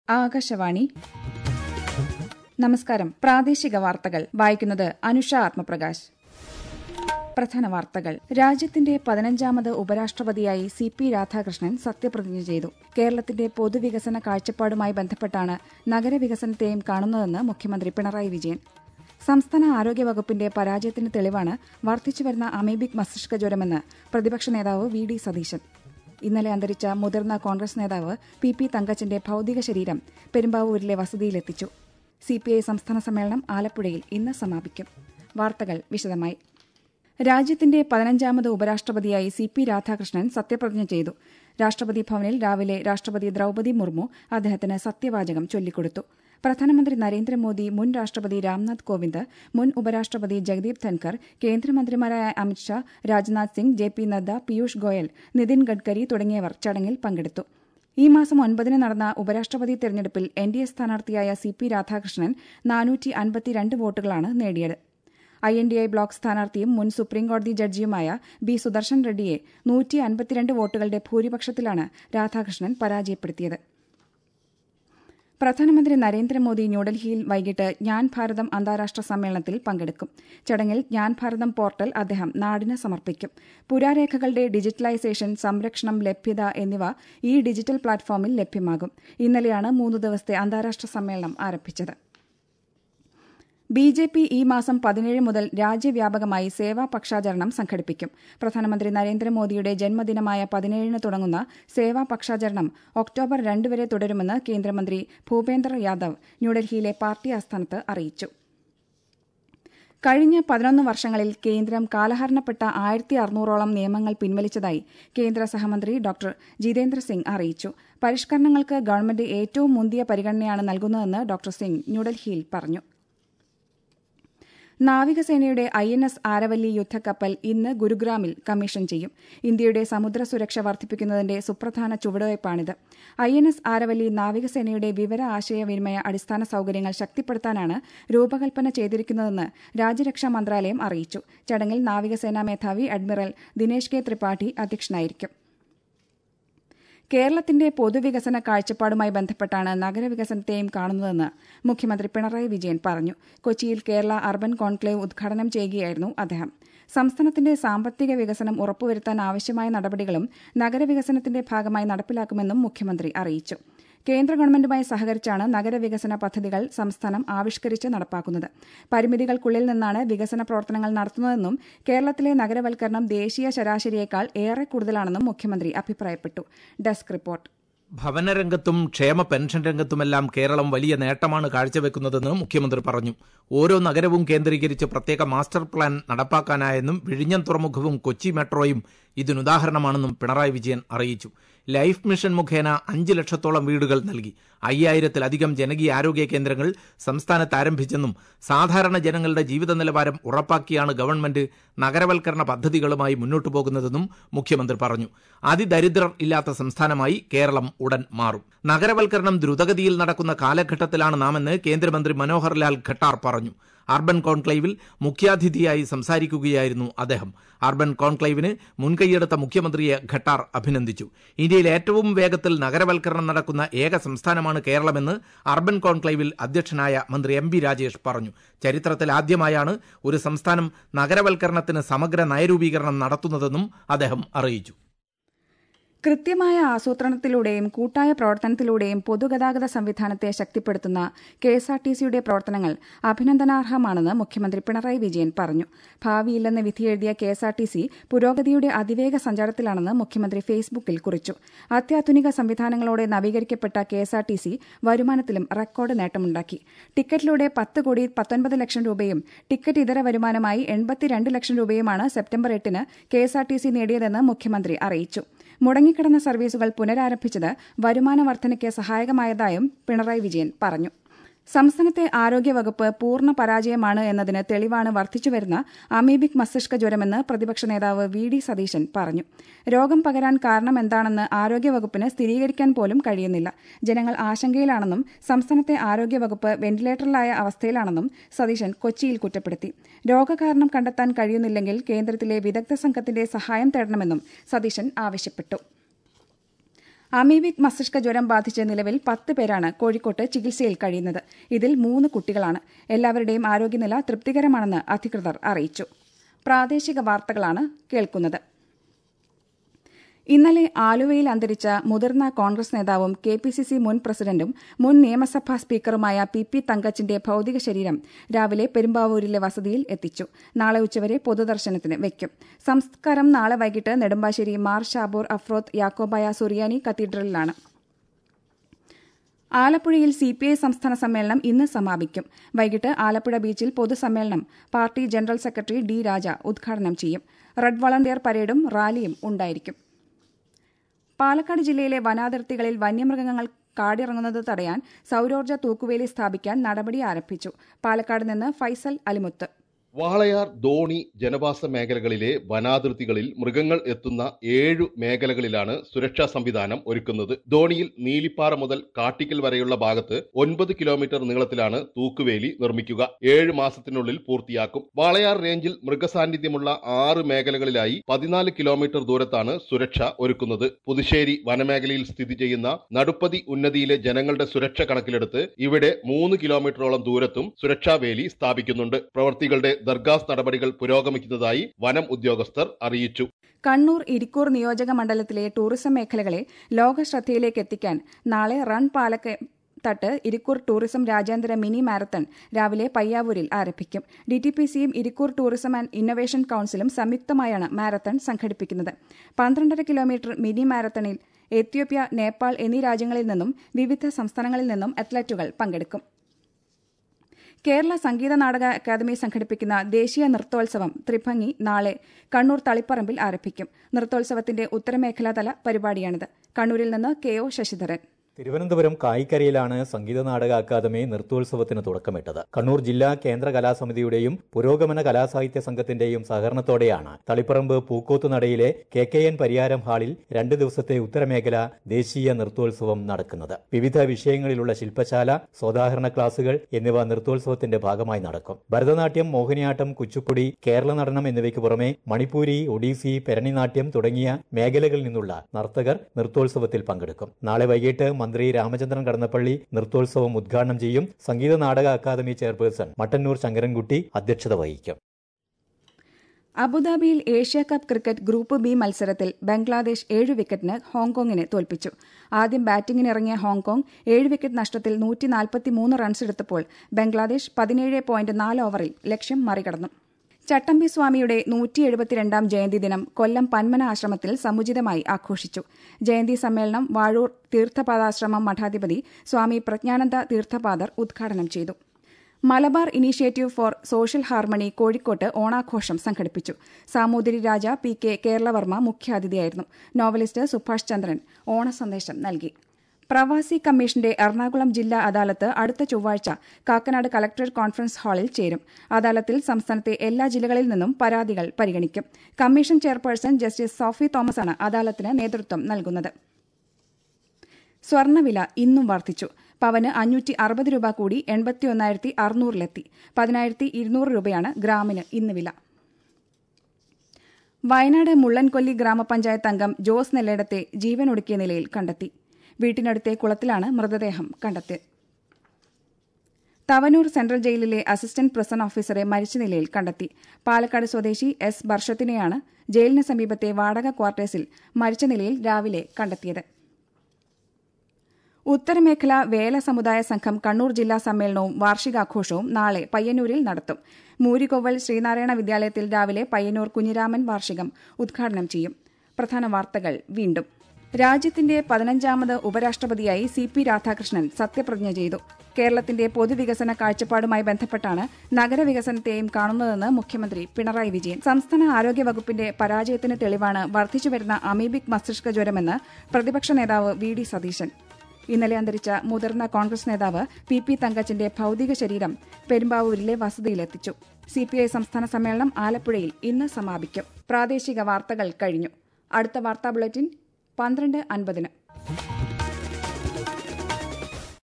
ആകാശവാണി നമസ്കാരം പ്രാദേശിക വാർത്തകൾ വായിക്കുന്നത് അനുഷ ആത്മപ്രകാശ് പ്രധാന വാർത്തകൾ രാജ്യത്തിന്റെ പതിനഞ്ചാമത് ഉപരാഷ്ട്രപതിയായി സി പി രാധാകൃഷ്ണൻ സത്യപ്രതിജ്ഞ ചെയ്തു കേരളത്തിന്റെ പൊതുവികസന കാഴ്ചപ്പാടുമായി ബന്ധപ്പെട്ടാണ് നഗരവികസനത്തെയും കാണുന്നതെന്ന് മുഖ്യമന്ത്രി പിണറായി വിജയൻ സംസ്ഥാന ആരോഗ്യവകുപ്പിന്റെ പരാജയത്തിന് തെളിവാണ് വർദ്ധിച്ചുവരുന്ന അമീബിക് മസ്തിഷ്ക ജ്വരമെന്ന് പ്രതിപക്ഷ നേതാവ് വി ഡി സതീശൻ ഇന്നലെ അന്തരിച്ച മുതിർന്ന കോൺഗ്രസ് നേതാവ് പി പി തങ്കച്ചന്റെ ഭൌതിക ശരീരം പെരുമ്പാവൂരിലെ വസതിയിലെത്തിച്ചു സിപിഐ സംസ്ഥാന സമ്മേളനം ആലപ്പുഴയിൽ ഇന്ന് സമാപിക്കും വാർത്തകൾ വിശദമായി രാജ്യത്തിന്റെ പതിനഞ്ചാമത് ഉപരാഷ്ട്രപതിയായി സി പി രാധാകൃഷ്ണൻ സത്യപ്രതിജ്ഞ ചെയ്തു രാഷ്ട്രപതി ഭവനിൽ രാവിലെ രാഷ്ട്രപതി ദ്രൌപതി മുർമു അദ്ദേഹത്തിന് സത്യവാചകം ചൊല്ലിക്കൊടുത്തു പ്രധാനമന്ത്രി നരേന്ദ്രമോദി മുൻ രാഷ്ട്രപതി രാംനാഥ് കോവിന്ദ് മുൻ ഉപരാഷ്ട്രപതി ജഗദീപ് ധൻകർ കേന്ദ്രമന്ത്രിമാരായ അമിത്ഷാ രാജ്നാഥ് സിംഗ് ജെ പി നദ്ദ പീയൂഷ് ഗോയൽ നിതിൻ ഗഡ്കരി തുടങ്ങിയവർ ചടങ്ങിൽ പങ്കെടുത്തു ഈ മാസം ഒൻപതിന് നടന്ന ഉപരാഷ്ട്രപതി തെരഞ്ഞെടുപ്പിൽ എൻ ഡി എ സ്ഥാനാർത്ഥിയായ സി പി രാധാകൃഷ്ണൻ നാനൂറ്റി അൻപത്തിരണ്ട് വോട്ടുകളാണ് നേടിയത് I N D I block സ്ഥാനാർത്ഥിയും മുൻ സുപ്രീംകോടതി ജഡ്ജിയുമായ ബി സുദർശൻ റെഡ്ഡിയെ നൂറ്റി അൻപത്തിരണ്ട് വോട്ടുകളുടെ ഭൂരിപക്ഷത്തിലാണ് രാധാകൃഷ്ണൻ പരാജയപ്പെടുത്തിയത് പ്രധാനമന്ത്രി നരേന്ദ്രമോദി ന്യൂഡൽഹിയിൽ വൈകിട്ട് ജ്ഞാൻ ഭാരതം അന്താരാഷ്ട്ര സമ്മേളനത്തിൽ പങ്കെടുക്കും ചടങ്ങിൽ ജ്ഞാൻ ഭാരതം പോർട്ടൽ അദ്ദേഹം നാടിന് സമർപ്പിക്കും പുരാരേഖകളുടെ ഡിജിറ്റലൈസേഷൻ സംരക്ഷണം ലഭ്യത എന്നിവ ഈ ഡിജിറ്റൽ പ്ലാറ്റ്ഫോമിൽ ലഭ്യമാകും ഇന്നലെയാണ് മൂന്ന് ദിവസത്തെ അന്താരാഷ്ട്ര സമ്മേളനം ആരംഭിച്ചത് ബി ജെ പി ഈ മാസം പതിനേഴ് മുതൽ രാജ്യവ്യാപകമായി സേവാ പക്ഷാചരണം സംഘടിപ്പിക്കും പ്രധാനമന്ത്രി നരേന്ദ്രമോദിയുടെ ജന്മദിനമായ പതിനേഴിന് തുടങ്ങുന്ന സേവാ പക്ഷാചരണം ഒക്ടോബർ രണ്ട് വരെ തുടരുമെന്ന് കേന്ദ്രമന്ത്രി ഭൂപേന്ദർ യാദവ് ന്യൂഡൽഹിയിലെ പാർട്ടി ആസ്ഥാനത്ത് അറിയിച്ചു കഴിഞ്ഞ പതിനൊന്ന് വർഷങ്ങളിൽ കേന്ദ്രം കാലഹരണപ്പെട്ട ആയിരത്തി അറുന്നൂറോളം നിയമങ്ങൾ പിൻവലിച്ചതായി കേന്ദ്ര സഹമന്ത്രി ഡോക്ടർ ജിതേന്ദ്ര സിംഗ് അറിയിച്ചു പരിഷ്കരണങ്ങൾക്ക് ഗവൺമെന്റ് ഏറ്റവും മുന്തിയ പരിഗണനയാണ് നൽകുന്നതെന്ന് ഡോക്ടർ സിംഗ് ന്യൂഡൽഹിയിൽ പറഞ്ഞു നാവികസേനയുടെ ഐ എൻ എസ് ആരവല്ലി യുദ്ധക്കപ്പൽ ഇന്ന് ഗുരുഗ്രാമിൽ കമ്മീഷൻ ചെയ്യും ഇന്ത്യയുടെ സമുദ്ര സുരക്ഷ വർദ്ധിപ്പിക്കുന്നതിന്റെ സുപ്രധാന ചുവടുവയ്പ്പാണിത് ഐ എൻ എസ് ആരവല്ലി നാവികസേനയുടെ വിവര ആശയവിനിമയ അടിസ്ഥാന സൌകര്യങ്ങൾ ശക്തിപ്പെടുത്താനാണ് രൂപകൽപ്പന ചെയ്തിരിക്കുന്നതെന്ന് രാജ്യരക്ഷാ മന്ത്രാലയം അറിയിച്ചു ചടങ്ങിൽ നാവികസേനാ മേധാവി അഡ്മിറൽ ദിനേശ് കെ ത്രിപാഠി അധ്യക്ഷനായിരിക്കും കേരളത്തിന്റെ പൊതുവികസന കാഴ്ചപ്പാടുമായി ബന്ധപ്പെട്ടാണ് നഗരവികസനത്തെയും കാണുന്നതെന്ന് മുഖ്യമന്ത്രി പിണറായി വിജയൻ പറഞ്ഞു കൊച്ചിയിൽ കേരള അർബൻ കോൺക്ലേവ് ഉദ്ഘാടനം ചെയ്യുകയായിരുന്നു അദ്ദേഹം സംസ്ഥാനത്തിന്റെ സാമ്പത്തിക വികസനം ഉറപ്പുവരുത്താൻ ആവശ്യമായ നടപടികളും നഗരവികസനത്തിന്റെ ഭാഗമായി നടപ്പിലാക്കുമെന്നും മുഖ്യമന്ത്രി അറിയിച്ചു കേന്ദ്ര ഗവൺമെന്റുമായി സഹകരിച്ചാണ് നഗരവികസന പദ്ധതികൾ സംസ്ഥാനം ആവിഷ്കരിച്ച് നടപ്പാക്കുന്നത് പരിമിതികൾക്കുള്ളിൽ നിന്നാണ് വികസന പ്രവർത്തനങ്ങൾ നടത്തുന്നതെന്നും കേരളത്തിലെ നഗരവൽക്കരണം ദേശീയ ശരാശരിയേക്കാൾ ഏറെ കൂടുതലാണെന്നും മുഖ്യമന്ത്രി അഭിപ്രായപ്പെട്ടു ഡെസ്ക് റിപ്പോർട്ട് ഭവനരംഗത്തും ക്ഷേമ പെൻഷൻ രംഗത്തുമെല്ലാം കേരളം വലിയ നേട്ടമാണ് കാഴ്ചവെക്കുന്നതെന്ന് മുഖ്യമന്ത്രി പറഞ്ഞു ഓരോ നഗരവും കേന്ദ്രീകരിച്ച് പ്രത്യേക മാസ്റ്റർ പ്ലാൻ നടപ്പാക്കാനായെന്നും വിഴിഞ്ഞം തുറമുഖവും കൊച്ചി മെട്രോയും ഇതിനുദാഹരണമാണെന്നും പിണറായി വിജയൻ അറിയിച്ചു ലൈഫ് മിഷൻ മുഖേന അഞ്ച് ലക്ഷത്തോളം വീടുകൾ നൽകി അയ്യായിരത്തിലധികം ജനകീയ ആരോഗ്യ കേന്ദ്രങ്ങൾ സംസ്ഥാനത്ത് ആരംഭിച്ചെന്നും സാധാരണ ജനങ്ങളുടെ ജീവിത നിലവാരം ഉറപ്പാക്കിയാണ് ഗവൺമെന്റ് നഗരവൽക്കരണ പദ്ധതികളുമായി മുന്നോട്ടു പോകുന്നതെന്നും മുഖ്യമന്ത്രി പറഞ്ഞു അതിദരിദ്രർ ഇല്ലാത്ത സംസ്ഥാനമായി കേരളം ഉടൻ മാറും നഗരവൽക്കരണം ദ്രുതഗതിയിൽ നടക്കുന്ന കാലഘട്ടത്തിലാണ് നാമെന്ന് കേന്ദ്രമന്ത്രി മനോഹർ ലാൽ ഖട്ടാർ പറഞ്ഞു അർബൻ കോൺക്ലേവിൽ മുഖ്യാതിഥിയായി സംസാരിക്കുകയായിരുന്നു അദ്ദേഹം അർബൻ കോൺക്ലേവിന് മുൻകൈയെടുത്ത മുഖ്യമന്ത്രിയെ ഖട്ടാർ അഭിനന്ദിച്ചു ഇന്ത്യയിൽ ഏറ്റവും വേഗത്തിൽ നഗരവൽക്കരണം നടക്കുന്ന ഏക സംസ്ഥാനമാണ് കേരളമെന്ന് അർബൻ കോൺക്ലേവിൽ അധ്യക്ഷനായ മന്ത്രി എം ബി രാജേഷ് പറഞ്ഞു ചരിത്രത്തിൽ ആദ്യമായാണ് ഒരു സംസ്ഥാനം നഗരവൽക്കരണത്തിന് സമഗ്ര നയരൂപീകരണം നടത്തുന്നതെന്നും അദ്ദേഹം അറിയിച്ചു കൃത്യമായ ആസൂത്രണത്തിലൂടെയും കൂട്ടായ പ്രവർത്തനത്തിലൂടെയും പൊതുഗതാഗത സംവിധാനത്തെ ശക്തിപ്പെടുത്തുന്ന കെ എസ് ആർ ടി സിയുടെ പ്രവർത്തനങ്ങൾ അഭിനന്ദനാർഹമാണെന്ന് മുഖ്യമന്ത്രി പിണറായി വിജയൻ പറഞ്ഞു ഭാവിയില്ലെന്ന് വിധിയെഴുതിയ K S R T C പുരോഗതിയുടെ അതിവേഗ സഞ്ചാരത്തിലാണെന്ന് മുഖ്യമന്ത്രി ഫേസ്ബുക്കിൽ കുറിച്ചു അത്യാധുനിക സംവിധാനങ്ങളോടെ നവീകരിക്കപ്പെട്ട K S R T C വരുമാനത്തിലും റെക്കോർഡ് നേട്ടമുണ്ടാക്കി ടിക്കറ്റിലൂടെ പത്ത് കോടി പത്തൊൻപത് ലക്ഷം രൂപയും ടിക്കറ്റ് ഇതര വരുമാനമായി എൺപത്തിരണ്ട് ലക്ഷം രൂപയുമാണ് സെപ്റ്റംബർ എട്ടിന് K S R T C നേടിയതെന്ന് മുഖ്യമന്ത്രി അറിയിച്ചു മുടങ്ങിക്കിടന്ന സർവീസുകൾ പുനരാരംഭിച്ചത് വരുമാന വർധനയ്ക്ക് സഹായകമായതായും പിണറായി വിജയൻ പറഞ്ഞു സംസ്ഥാനത്തെ ആരോഗ്യവകുപ്പ് പൂർണ്ണ പരാജയമാണ് എന്നതിന് തെളിവാണ് വർദ്ധിച്ചുവരുന്ന അമീബിക് മസ്തിഷ്ക ജ്വരമെന്ന് പ്രതിപക്ഷ നേതാവ് വി ഡി സതീശൻ പറഞ്ഞു രോഗം പകരാൻ കാരണമെന്താണെന്ന് ആരോഗ്യവകുപ്പിന് സ്ഥിരീകരിക്കാൻ പോലും കഴിയുന്നില്ല ജനങ്ങൾ ആശങ്കയിലാണെന്നും സംസ്ഥാനത്തെ ആരോഗ്യവകുപ്പ് വെന്റിലേറ്ററിലായ അവസ്ഥയിലാണെന്നും സതീശൻ കൊച്ചിയിൽ കുറ്റപ്പെടുത്തി രോഗകാരണം കണ്ടെത്താൻ കഴിയുന്നില്ലെങ്കിൽ കേന്ദ്രത്തിലെ വിദഗ്ധ സംഘത്തിന്റെ സഹായം തേടണമെന്നും സതീശൻ ആവശ്യപ്പെട്ടു അമീബിക് മസ്തിഷ്ക ജ്വരം ബാധിച്ച് നിലവിൽ പത്ത് പേരാണ് കോഴിക്കോട്ട് ചികിത്സയിൽ കഴിയുന്നത് ഇതിൽ മൂന്ന് കുട്ടികളാണ് എല്ലാവരുടെയും ആരോഗ്യനില തൃപ്തികരമാണെന്ന് അധികൃതർ അറിയിച്ചു പ്രാദേശിക വാർത്തകളാണ് കേൾക്കുന്നത് ഇന്നലെ ആലുവയിൽ അന്തരിച്ച മുതിർന്ന കോൺഗ്രസ് നേതാവും കെ പി സി സി മുൻ പ്രസിഡന്റും മുൻ നിയമസഭാ സ്പീക്കറുമായ പി പി തങ്കച്ചിന്റെ ഭൌതിക ശരീരം രാവിലെ പെരുമ്പാവൂരിലെ വസതിയിൽ എത്തിച്ചു നാളെ ഉച്ചവരെ പൊതുദർശനത്തിന് വയ്ക്കും സംസ്കാരം നാളെ വൈകിട്ട് നെടുമ്പാശ്ശേരി മാർ ഷാബൂർ അഫ്രോത്ത് യാക്കോബായ സുറിയാനി കത്തീഡ്രലിലാണ് ആലപ്പുഴയിൽ സി പി ഐ സംസ്ഥാന സമ്മേളനം ഇന്ന് സമാപിക്കും വൈകിട്ട് ആലപ്പുഴ ബീച്ചിൽ പൊതുസമ്മേളനം party general secretary D Raja ഉദ്ഘാടനം ചെയ്യും റെഡ് വളണ്ടിയർ പരേഡും റാലിയും ഉണ്ടായിരിക്കും പാലക്കാട് ജില്ലയിലെ വനാതിർത്തികളിൽ വന്യമൃഗങ്ങൾ കാടിറങ്ങുന്നത് തടയാൻ സൌരോർജ്ജ തൂക്കുവേലി സ്ഥാപിക്കാൻ നടപടി ആരംഭിച്ചു പാലക്കാട് നിന്ന് ഫൈസൽ അലിമുത്ത് വാളയാർ ധോണി ജനവാസ മേഖലകളിലെ വനാതിർത്തികളിൽ മൃഗങ്ങൾ എത്തുന്ന ഏഴു മേഖലകളിലാണ് സുരക്ഷാ സംവിധാനം ഒരുക്കുന്നത് ധോണിയിൽ നീലിപ്പാറ മുതൽ കാട്ടിക്കൽ വരെയുള്ള ഭാഗത്ത് ഒൻപത് കിലോമീറ്റർ നീളത്തിലാണ് തൂക്കുവേലി നിർമ്മിക്കുക ഏഴ് മാസത്തിനുള്ളിൽ പൂർത്തിയാക്കും വാളയാർ റേഞ്ചിൽ മൃഗസാന്നിധ്യമുള്ള ആറ് മേഖലകളിലായി പതിനാല് കിലോമീറ്റർ ദൂരത്താണ് സുരക്ഷ ഒരുക്കുന്നത് പുതുശ്ശേരി വനമേഖലയിൽ സ്ഥിതി ചെയ്യുന്ന നടുപ്പതി ഉന്നതിയിലെ ജനങ്ങളുടെ സുരക്ഷ കണക്കിലെടുത്ത് ഇവിടെ മൂന്ന് കിലോമീറ്ററോളം ദൂരത്തും സുരക്ഷാ വേലി സ്ഥാപിക്കുന്നുണ്ട് പ്രവർത്തികളുടെ ദർഗാസ് നടപടികൾ പുരോഗമിക്കുന്നതായി വനം ഉദ്യോഗസ്ഥർ അറിയിച്ചു കണ്ണൂർ ഇരിക്കൂർ നിയോജക മണ്ഡലത്തിലെ ടൂറിസം മേഖലകളെ ലോകശ്രദ്ധയിലേക്ക് എത്തിക്കാൻ നാളെ റൺ പാലക്ക തട്ട് ഇരിക്കൂർ ടൂറിസം രാജ്യാന്തര മിനി മാരത്തൺ രാവിലെ പയ്യാവൂരിൽ ആരംഭിക്കും ഡി ടി പി സിയും ഇരിക്കൂർ ടൂറിസം ആൻഡ് ഇന്നൊവേഷൻ കൌൺസിലും സംയുക്തമായാണ് മാരത്തൺ സംഘടിപ്പിക്കുന്നത് പന്ത്രണ്ടര കിലോമീറ്റർ മിനി മാരത്തണിൽ എത്യോപ്യ നേപ്പാൾ എന്നീ രാജ്യങ്ങളിൽ നിന്നും വിവിധ സംസ്ഥാനങ്ങളിൽ നിന്നും അത്ലറ്റുകൾ പങ്കെടുക്കും കേരള സംഗീത നാടക അക്കാദമി സംഘടിപ്പിക്കുന്ന ദേശീയ നൃത്തോത്സവം ത്രിഭംഗി നാളെ കണ്ണൂർ തളിപ്പറമ്പിൽ ആരംഭിക്കും നൃത്തോത്സവത്തിന്റെ ഉത്തരമേഖലാതല പരിപാടിയാണിത് കണ്ണൂരിൽ നിന്ന് കെ ഒ ശശിധരൻ തിരുവനന്തപുരം കായിക്കരയിലാണ് സംഗീത നാടക അക്കാദമി നൃത്തോത്സവത്തിന് തുടക്കമിട്ടത് കണ്ണൂർ ജില്ലാ കേന്ദ്ര കലാസമിതിയുടെയും പുരോഗമന കലാസാഹിത്യ സംഘത്തിന്റെയും സഹകരണത്തോടെയാണ് തളിപ്പറമ്പ് പൂക്കോത്ത് നടയിലെ കെ കെ എൻ പരിയാരം ഹാളിൽ രണ്ട് ദിവസത്തെ ഉത്തരമേഖല ദേശീയ നൃത്തോത്സവം നടക്കുന്നത് വിവിധ വിഷയങ്ങളിലുള്ള ശില്പശാല സോദാഹരണ ക്ലാസുകൾ എന്നിവ നൃത്തോത്സവത്തിന്റെ ഭാഗമായി നടക്കും ഭരതനാട്യം മോഹിനിയാട്ടം കുച്ചുപ്പുടി കേരള നടനം എന്നിവയ്ക്ക് പുറമെ മണിപ്പൂരി ഒഡീസി പെരണിനാട്യം തുടങ്ങിയ മേഖലകളിൽ നിന്നുള്ള നർത്തകർ നൃത്തോത്സവത്തിൽ പങ്കെടുക്കും നാളെ വൈകിട്ട് മന്ത്രി രാമചന്ദ്രൻ കടന്നപ്പള്ളി നൃത്തോത്സവം ഉദ്ഘാടനം ചെയ്യും സംഗീത നാടക അക്കാദമി ചെയർപേഴ്സൺ മട്ടന്നൂർ ശങ്കരൻകുട്ടി അധ്യക്ഷത വഹിക്കും അബുദാബിയിൽ Asia cup cricket group B മത്സരത്തിൽ ബംഗ്ലാദേശ് ഏഴ് വിക്കറ്റിന് ഹോങ്കോങ്ങിനെ തോൽപ്പിച്ചു ആദ്യം ബാറ്റിംഗിനിറങ്ങിയ ഹോങ്കോങ് ഏഴ് വിക്കറ്റ് നഷ്ടത്തിൽ നൂറ്റി നാൽപ്പത്തിമൂന്ന് റൺസ് എടുത്തപ്പോൾ ബംഗ്ലാദേശ് പതിനേഴ് പോയിന്റ് നാല് ഓവറിൽ ലക്ഷ്യം മറികടന്നു ചട്ടമ്പി സ്വാമിയുടെ നൂറ്റി എഴുപത്തിരണ്ടാം ജയന്തി ദിനം കൊല്ലം പന്മന ആശ്രമത്തിൽ സമുചിതമായി ആഘോഷിച്ചു ജയന്തി സമ്മേളനം വാഴൂർ തീർത്ഥപാദാശ്രമം മഠാധിപതി സ്വാമി പ്രജ്ഞാനന്ദ തീർത്ഥപാദർ ഉദ്ഘാടനം ചെയ്തു Malabar initiative for social harmony കോഴിക്കോട്ട് ഓണാഘോഷം സംഘടിപ്പിച്ചു സാമൂതിരി രാജ പി കെ കേരളവർമ്മ മുഖ്യാതിഥിയായിരുന്നു നോവലിസ്റ്റ് സുഭാഷ് ചന്ദ്രൻ ഓണസന്ദേശം നൽകി പ്രവാസി കമ്മീഷന്റെ എറണാകുളം ജില്ലാ അദാലത്ത് അടുത്ത ചൊവ്വാഴ്ച കാക്കനാട് കലക്ടറേറ്റ് കോൺഫറൻസ് ഹാളിൽ ചേരും അദാലത്തിൽ സംസ്ഥാനത്തെ എല്ലാ ജില്ലകളിൽ നിന്നും പരാതികൾ പരിഗണിക്കും കമ്മീഷൻ ചെയർപേഴ്സൺ ജസ്റ്റിസ് സോഫി തോമസാണ് അദാലത്തിന് നേതൃത്വം നൽകുന്നത് സ്വർണ്ണവില ഇന്നും വർദ്ധിച്ചു പവന് അഞ്ഞൂറ്റി അറുപത് രൂപ കൂടി എൺപത്തിയൊന്നായിരത്തി അറുന്നൂറിലെത്തി പതിനായിരത്തി ഇരുന്നൂറ് രൂപയാണ് ഗ്രാമിന് ഇന്ന് വില വയനാട് മുള്ളൻകൊല്ലി ഗ്രാമപഞ്ചായത്ത് അംഗം ജോസ് നെല്ലേടത്തെ ജീവനൊടുക്കിയ നിലയിൽ കണ്ടെത്തി വീട്ടിനടുത്തെ കുളത്തിലാണ് മൃതദേഹം കണ്ടെത്തിയത് തവനൂർ സെൻട്രൽ ജയിലിലെ അസിസ്റ്റന്റ് പ്രിസൺ ഓഫീസറെ മരിച്ച നിലയിൽ കണ്ടെത്തി പാലക്കാട് സ്വദേശി എസ് ബർഷത്തിനെയാണ് ജയിലിന് സമീപത്തെ വാടക ക്വാർട്ടേഴ്സിൽ മരിച്ച നിലയിൽ രാവിലെ കണ്ടെത്തിയത് ഉത്തരമേഖല വേല സമുദായ സംഘം കണ്ണൂർ ജില്ലാ സമ്മേളനവും വാർഷികാഘോഷവും നാളെ പയ്യന്നൂരിൽ നടത്തും മൂരികൊവ്വൽ ശ്രീനാരായണ വിദ്യാലയത്തിൽ രാവിലെ പയ്യന്നൂർ കുഞ്ഞിരാമൻ വാർഷികം ഉദ്ഘാടനം ചെയ്യും പ്രധാന വാർത്തകൾ വീണ്ടും രാജ്യത്തിന്റെ പതിനഞ്ചാമത് ഉപരാഷ്ട്രപതിയായി സി പി രാധാകൃഷ്ണൻ സത്യപ്രതിജ്ഞ ചെയ്തു കേരളത്തിന്റെ പൊതുവികസന കാഴ്ചപ്പാടുമായി ബന്ധപ്പെട്ടാണ് നഗരവികസനത്തെയും കാണുന്നതെന്ന് മുഖ്യമന്ത്രി പിണറായി വിജയൻ സംസ്ഥാന ആരോഗ്യ വകുപ്പിന്റെ പരാജയത്തിന് തെളിവാണ് വർദ്ധിച്ചുവരുന്ന അമീബിക് മസ്തിഷ്ക ജ്വരമെന്ന് പ്രതിപക്ഷ നേതാവ് വി ഡി സതീശൻ ഇന്നലെ അന്തരിച്ച മുതിർന്ന കോൺഗ്രസ് നേതാവ് പി പി തങ്കച്ചിന്റെ ഭൌതിക ശരീരം പെരുമ്പാവൂരിലെ വസതിയിലെത്തിച്ചു സിപിഐ സംസ്ഥാന സമ്മേളനം ആലപ്പുഴയിൽ ഇന്ന് സമാപിക്കും പ്രാദേശിക വാർത്തകൾ കഴിഞ്ഞു അടുത്ത വാർത്താ ബുള്ളറ്റിൻ പന്ത്രണ്ട് അൻപതിന്